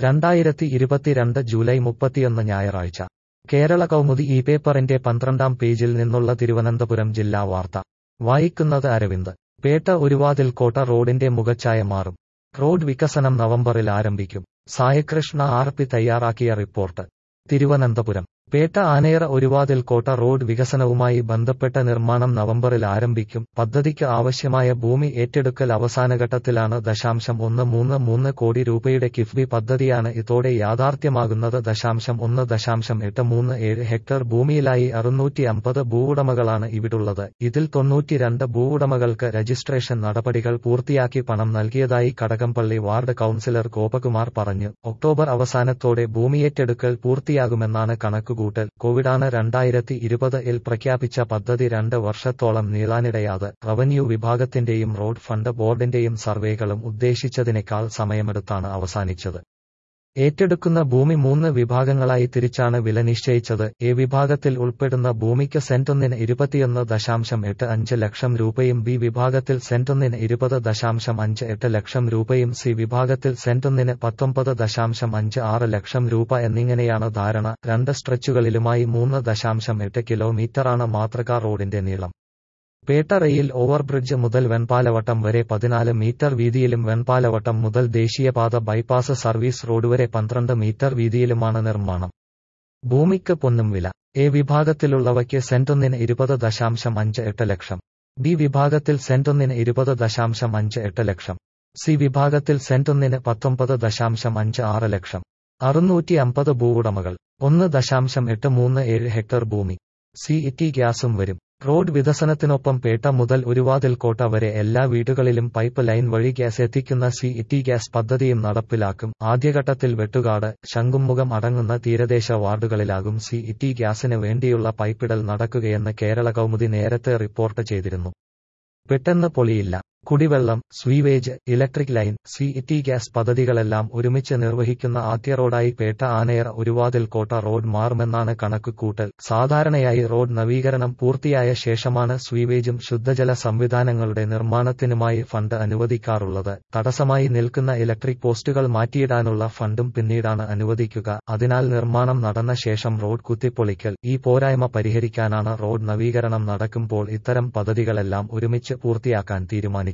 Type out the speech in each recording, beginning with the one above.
രണ്ടായിരത്തി ഇരുപത്തിരണ്ട് ജൂലൈ മുപ്പത്തിയൊന്ന് ഞായറാഴ്ച കേരള കൗമുദി ഈ പേപ്പറിന്റെ പന്ത്രണ്ടാം പേജിൽ നിന്നുള്ള തിരുവനന്തപുരം ജില്ലാ വാർത്ത വായിക്കുന്നത് അരവിന്ദ് പേട്ട ഒരുവാതിൽക്കോട്ട റോഡിന്റെ മുഖച്ഛായ മാറും റോഡ് വികസനം നവംബറിൽ ആരംഭിക്കും സായകൃഷ്ണ ആർ പി തയ്യാറാക്കിയ റിപ്പോർട്ട് തിരുവനന്തപുരം പേട്ട ആനയറ ഒരുവാതിൽക്കോട്ട റോഡ് വികസനവുമായി ബന്ധപ്പെട്ട നിർമ്മാണം നവംബറിൽ ആരംഭിക്കും പദ്ധതിക്ക് ആവശ്യമായ ഭൂമി ഏറ്റെടുക്കൽ അവസാനഘട്ടത്തിലാണ് ദശാംശം ഒന്ന് മൂന്ന് മൂന്ന് കോടി രൂപയുടെ കിഫ്ബി പദ്ധതിയാണ് ഇതോടെ യാഥാർത്ഥ്യമാകുന്നത് ദശാംശം ഒന്ന് ദശാംശം എട്ട് മൂന്ന് ഏഴ് ഹെക്ടർ ഭൂമിയിലായി അറുന്നൂറ്റി അമ്പത് ഭൂവുടമകളാണ് ഇവിടുള്ളത് ഇതിൽ തൊണ്ണൂറ്റിരണ്ട് ഭൂവുടമകൾക്ക് രജിസ്ട്രേഷൻ നടപടികൾ പൂർത്തിയാക്കി പണം നൽകിയതായി കടകംപള്ളി വാർഡ് കൌൺസിലർ ഗോപകുമാർ പറഞ്ഞു ഒക്ടോബർ അവസാനത്തോടെ ഭൂമിയേറ്റെടുക്കൽ പൂർത്തിയാകുമെന്നാണ് കണക്കുകൂട്ടൽ കോവിഡാണ് രണ്ടായിരത്തി ഇരുപത് ഇൽ പ്രഖ്യാപിച്ച പദ്ധതി രണ്ട് വർഷത്തോളം നീളാനിടയാത് റവന്യൂ വിഭാഗത്തിന്റെയും റോഡ് ഫണ്ട് ബോർഡിന്റെയും സർവേകളും ഉദ്ദേശിച്ചതിനേക്കാൾ സമയമെടുത്താണ് അവസാനിച്ചത് ഏറ്റെടുക്കുന്ന ഭൂമി മൂന്ന് വിഭാഗങ്ങളായി തിരിച്ചാണ് വില നിശ്ചയിച്ചത് എ വിഭാഗത്തിൽ ഉൾപ്പെടുന്ന ഭൂമിക്ക് സെന്റൊന്നിന് ഇരുപത്തിയൊന്ന് ദശാംശം എട്ട് അഞ്ച് ലക്ഷം രൂപയും ബി വിഭാഗത്തിൽ സെന്റൊന്നിന് ഇരുപത് ദശാംശം അഞ്ച് എട്ട് ലക്ഷം രൂപയും സി വിഭാഗത്തിൽ സെന്റൊന്നിന് പത്തൊമ്പത് ദശാംശം അഞ്ച് ആറ് ലക്ഷം രൂപ എന്നിങ്ങനെയാണ് ധാരണ രണ്ട് സ്ട്രെച്ചുകളിലുമായി മൂന്ന് ദശാംശം എട്ട് കിലോമീറ്ററാണ് മാതൃകാ റോഡിന്റെ നീളം പേട്ട റെയിൽ ഓവർബ്രിഡ്ജ് മുതൽ വെൺപാലവട്ടം വരെ പതിനാല് മീറ്റർ വീതിയിലും വെൺപാലവട്ടം മുതൽ ദേശീയപാത ബൈപ്പാസ് സർവീസ് റോഡ് വരെ പന്ത്രണ്ട് മീറ്റർ വീതിയിലുമാണ് നിർമ്മാണം ഭൂമിക്ക് പൊന്നും വില എ വിഭാഗത്തിലുള്ളവയ്ക്ക് സെന്റൊന്നിന് ഇരുപത് ദശാംശം അഞ്ച് എട്ട് ലക്ഷം ബി വിഭാഗത്തിൽ സെന്റൊന്നിന് ഇരുപത് ദശാംശം അഞ്ച് എട്ട് ലക്ഷം സി വിഭാഗത്തിൽ സെന്റൊന്നിന് പത്തൊമ്പത് ദശാംശം അഞ്ച് ആറ് ലക്ഷം അറുന്നൂറ്റി അമ്പത് ഭൂവുടമകൾ ഒന്ന് ദശാംശം എട്ട് മൂന്ന് ഏഴ് ഹെക്ടർ ഭൂമി സി ഇറ്റി ഗ്യാസും വരും റോഡ് വികസനത്തിനൊപ്പം പേട്ട മുതൽ ഒരുവാതിൽക്കോട്ട വരെ എല്ലാ വീടുകളിലും പൈപ്പ് ലൈൻ വഴി ഗ്യാസ് എത്തിക്കുന്ന സി ഇറ്റി ഗ്യാസ് പദ്ധതിയും നടപ്പിലാക്കും ആദ്യഘട്ടത്തിൽ വെട്ടുകാട് ശംഖുമുഖം അടങ്ങുന്ന തീരദേശ വാർഡുകളിലാകും സി ഇറ്റി ഗ്യാസിന് വേണ്ടിയുള്ള പൈപ്പിടൽ നടക്കുകയെന്ന് കേരള കൗമുദി നേരത്തെ റിപ്പോർട്ട് ചെയ്തിരുന്നു പെട്ടെന്ന് പൊളിയില്ല കുടിവെള്ളം sewage electric line city gas പദ്ധതികളെല്ലാം ഒരുമിച്ച് നിർവഹിക്കുന്ന ആദ്യ റോഡായി പേട്ട ആനയർ ഒരുവാതിൽക്കോട്ട റോഡ് മാറുമെന്നാണ് കണക്കുകൂട്ടൽ സാധാരണയായി റോഡ് നവീകരണം പൂർത്തിയായ ശേഷമാണ് സ്വീവേജും ശുദ്ധജല സംവിധാനങ്ങളുടെ നിർമ്മാണത്തിനുമായി ഫണ്ട് അനുവദിക്കാറുള്ളത് തടസ്സമായി നിൽക്കുന്ന ഇലക്ട്രിക് പോസ്റ്റുകൾ മാറ്റിയിടാനുള്ള ഫണ്ടും പിന്നീടാണ് അനുവദിക്കുക അതിനാൽ നിർമ്മാണം നടന്ന ശേഷം റോഡ് കുത്തിപ്പൊളിക്കൽ ഈ പോരായ്മ പരിഹരിക്കാനാണ് റോഡ് നവീകരണം നടക്കുമ്പോൾ ഇത്തരം പദ്ധതികളെല്ലാം ഒരുമിച്ച് പൂർത്തിയാക്കാൻ തീരുമാനിച്ചത്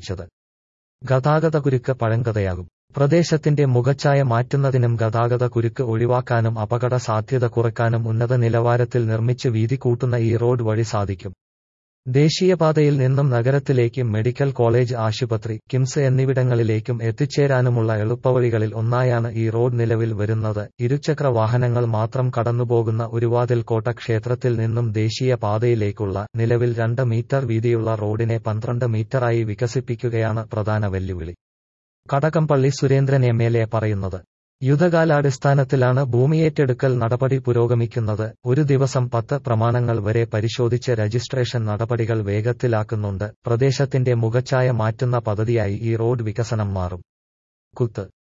ഗതാഗതക്കുരുക്ക് പഴങ്കഥയാകും പ്രദേശത്തിന്റെ മുഖച്ഛായ മാറ്റുന്നതിനും ഗതാഗത കുരുക്ക് ഒഴിവാക്കാനും അപകട സാധ്യത കുറയ്ക്കാനും ഉന്നത നിലവാരത്തിൽ നിർമ്മിച്ച് വീതി കൂട്ടുന്ന ഈ റോഡ് വഴി സാധിക്കും ദേശീയപാതയിൽ നിന്നും നഗരത്തിലേക്കും മെഡിക്കൽ കോളേജ് ആശുപത്രി കിംസ് എന്നിവിടങ്ങളിലേക്കും എത്തിച്ചേരാനുമുള്ള എളുപ്പവഴികളിൽ ഒന്നായാണ് ഈ റോഡ് നിലവിൽ വരുന്നത് ഇരുചക്ര വാഹനങ്ങൾ മാത്രം കടന്നുപോകുന്ന ഒരുവാതിൽക്കോട്ട ക്ഷേത്രത്തിൽ നിന്നും ദേശീയപാതയിലേക്കുള്ള നിലവിൽ രണ്ട് മീറ്റർ വീതിയുള്ള റോഡിനെ പന്ത്രണ്ട് മീറ്ററായി വികസിപ്പിക്കുകയാണ് പ്രധാന വെല്ലുവിളി Kadakampally Surendran M L A പറയുന്നത് യുദ്ധകാലാടിസ്ഥാനത്തിലാണ് ഭൂമിയേറ്റെടുക്കൽ നടപടി പുരോഗമിക്കുന്നത് ഒരു ദിവസം പത്ത് പ്രമാണങ്ങൾ വരെ പരിശോധിച്ച് രജിസ്ട്രേഷൻ നടപടികൾ വേഗത്തിലാക്കുന്നുണ്ട് പ്രദേശത്തിന്റെ മുഖച്ഛായ മാറ്റുന്ന പദ്ധതിയായി ഈ റോഡ് വികസനം മാറും കുത്ത്